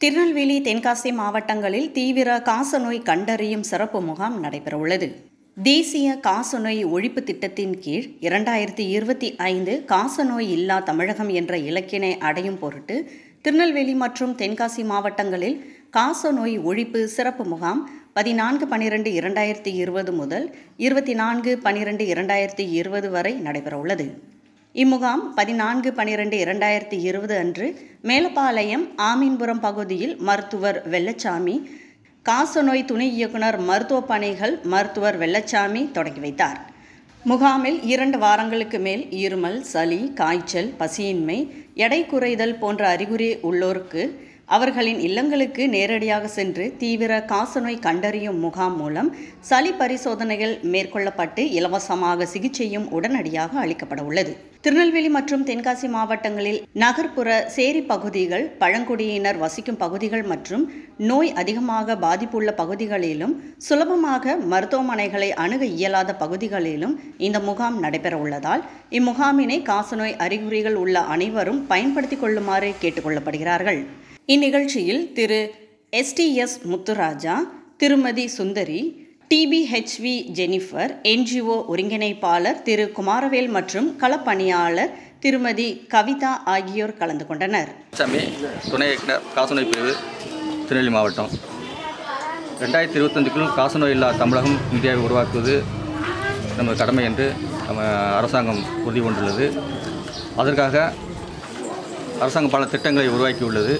திருநெல்வேலி தென்காசி மாவட்டங்களில் தீவிர காசநோய் கண்டறியும் சிறப்பு முகாம் நடைபெறவுள்ளது தேசிய காசநோய் ஒழிப்பு திட்டத்தின் கீழ் இரண்டாயிரத்தி இருபத்தி ஐந்து காசநோய் இல்லா தமிழகம் என்ற இலக்கினை அடையும் பொருட்டு திருநெல்வேலி மற்றும் தென்காசி மாவட்டங்களில் காசநோய் ஒழிப்பு சிறப்பு முகாம் பதினான்கு பனிரெண்டு இரண்டாயிரத்தி இருபது முதல் இருபத்தி நான்கு பனிரெண்டு இரண்டாயிரத்தி இருபது வரை நடைபெறவுள்ளது இம்முகாம் பதினான்கு பனிரெண்டு இரண்டாயிரத்தி இருபது அன்று மேலப்பாளையம் ஆமீன்புரம் பகுதியில் மருத்துவர் வெள்ளச்சாமி காசநோய் துணை இயக்குனர் மருத்துவ பணிகள் மருத்துவர் வெள்ளச்சாமி தொடங்கி வைத்தார் முகாமில் இரண்டு வாரங்களுக்கு மேல் இருமல் சளி காய்ச்சல் பசியின்மை எடை குறைதல் போன்ற அறிகுறி உள்ளோருக்கு அவர்களின் இல்லங்களுக்கு நேரடியாக சென்று தீவிர காசநோய் கண்டறியும் முகாம் மூலம் சளி பரிசோதனைகள் மேற்கொள்ளப்பட்டு இலவசமாக சிகிச்சையும் உடனடியாக அளிக்கப்பட உள்ளது திருநெல்வேலி மற்றும் தென்காசி மாவட்டங்களில் நகர்ப்புற சேரி பகுதிகள் பழங்குடியினர் வசிக்கும் பகுதிகள் மற்றும் நோய் அதிகமாக பாதிப்புள்ள பகுதிகளிலும் சுலபமாக மருத்துவமனைகளை அணுக இயலாத பகுதிகளிலும் இந்த முகாம் நடைபெற உள்ளதால் இம்முகாமினை காசநோய் அறிகுறிகள் உள்ள அனைவரும் பயன்படுத்திக் கொள்ளுமாறு கேட்டுக்கொள்ளப்படுகிறார்கள் இந்நிகழ்ச்சியில் திரு எஸ்டிஎஸ் முத்துராஜா திருமதி சுந்தரி டிபிஹெச்வி ஜெனிஃபர் என்ஜிஓ ஒருங்கிணைப்பாளர் திரு குமாரவேல் மற்றும் களப்பணியாளர் திருமதி கவிதா ஆகியோர் கலந்து கொண்டனர் சாமி துணை இயக்குனர் காசநோய் பிரிவு திருநெல்வேலி மாவட்டம் ரெண்டாயிரத்தி இருபத்தஞ்சுக்குள் காசநோய் இல்லா தமிழகம் இந்தியாவை உருவாக்குவது நம்ம கடமை என்று நம்ம அரசாங்கம் உறுதி கொண்டுள்ளது அதற்காக அரசாங்கம் பல திட்டங்களை உருவாக்கியுள்ளது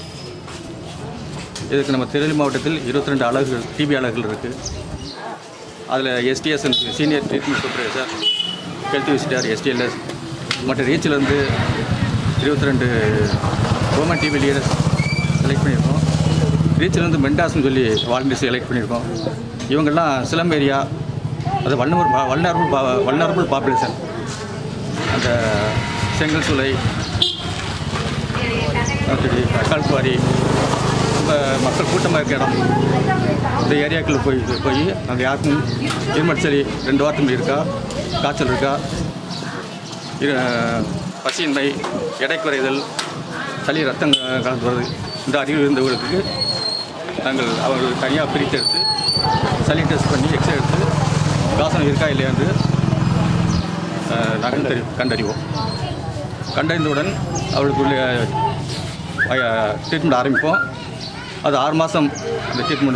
இதுக்கு நம்ம திருநெல்வேலி மாவட்டத்தில் இருபத்தி ரெண்டு அலகுகள் டிபி அலகுகள் இருக்குது அதில் STS senior treatment supervisor health visitor STLS மற்ற ரீச்சிலேருந்து இருபத்தி ரெண்டு கவர்மெண்ட் டிவி லீடர்ஸ் செலக்ட் பண்ணியிருக்கோம் ரீச்சிலேருந்து மென்டாஸ்னு சொல்லி வாலண்டியர்ஸ் செலக்ட் பண்ணியிருக்கோம் இவங்கெல்லாம் சிலம் ஏரியா அது வல்னர் வல்னரபுள் வல்னரபுள் பாப்புலேஷன் அந்த செங்கல் சூளை மற்றபடி கல்குவாரி ரொம்ப மக்கள் கூட்டமாக இருக்க இடம் இந்த ஏரியாக்குள்ளே போய் போய் அங்கே யாருக்கும் இருமல் சளி ரெண்டு வாரத்துக்கு இருக்கா காய்ச்சல் இருக்கா இரு பசியின்மை எடை குறைதல் சளி ரத்தம் கலந்து வருது இந்த அறிவு இருந்தவர்களுக்கு நாங்கள் அவர்கள் தனியாக பிரித்தெடுத்து சளி டெஸ்ட் பண்ணி எக்ஸ்ரே எடுத்து காசனம் இருக்கா இல்லையா என்று அஹ், நாங்கள் தெரி கண்டறிவோம் கண்டறிந்தவுடன் அவர்களுக்குள்ள ட்ரீட்மெண்ட் ஆரம்பிப்போம் அது ஆறு மாதம் அந்த ட்ரீட்மெண்ட்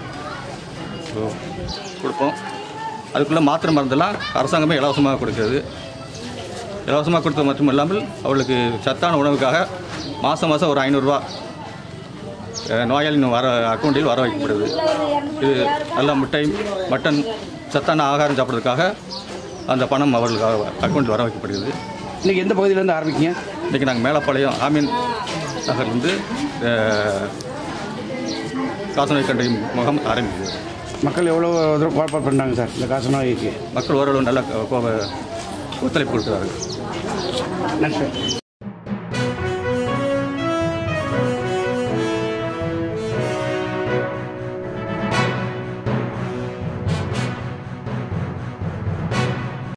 கொடுப்போம் அதுக்குள்ளே மாத்திரை மருந்தெல்லாம் அரசாங்கமே இலவசமாக கொடுக்கிறது இலவசமாக கொடுத்தது மட்டும் இல்லாமல் அவளுக்கு சத்தான உணவுக்காக மாதம் மாதம் ஒரு ஐநூறுரூவா நோயாளியின் வர அக்கௌண்ட்டில் வர வைக்கப்படுது இது நல்ல முட்டை மட்டன் சத்தான ஆகாரம் சாப்பிட்றதுக்காக அந்த பணம் அவர்களுக்கு அக்கௌண்ட்டில் வர வைக்கப்படுகிறது இன்றைக்கி எந்த பகுதியிலேருந்து ஆரம்பிக்கீங்க இன்றைக்கி நாங்கள் மேலப்பாளையம் ஆமீன் நகர்லேருந்து காசநோய் கண்டறியும் முகாம் ஆரம்பிக்குது மக்கள் எவ்வளோ தூரம் கோட்பாடு பண்ணுறாங்க சார் இந்த காச நோய்க்கு மக்கள் ஓரளவு நல்ல கோ- ஒத்துழைப்பு கொடுக்குறார்கள் நன்றி